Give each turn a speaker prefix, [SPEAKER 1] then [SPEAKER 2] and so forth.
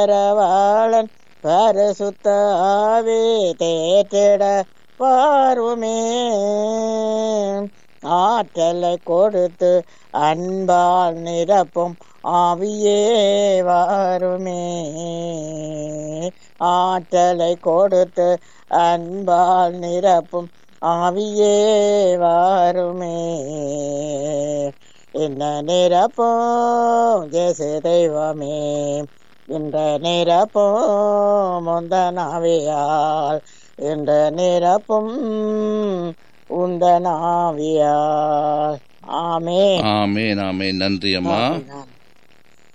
[SPEAKER 1] பரவாளன் பரிசுத்த ஆவி தேற்றிட பார்வுமே ஆற்றலை கொடுத்து அன்பால் நிரப்பும் ஆவியே வாருமே ஆற்றலை கொடுத்து அன்பால் நிரப்பும் ஆவியே வாருமே என்ன நிரப்பும் ஜேசு தெய்வமே இந்த நிரப்பும் முந்தனாவியால் இந்த நிரப்பும் உந்தனாவியால் ஆமே
[SPEAKER 2] ஆமேன் ஆமேன் நன்றி அம்மா
[SPEAKER 1] ஆமென்.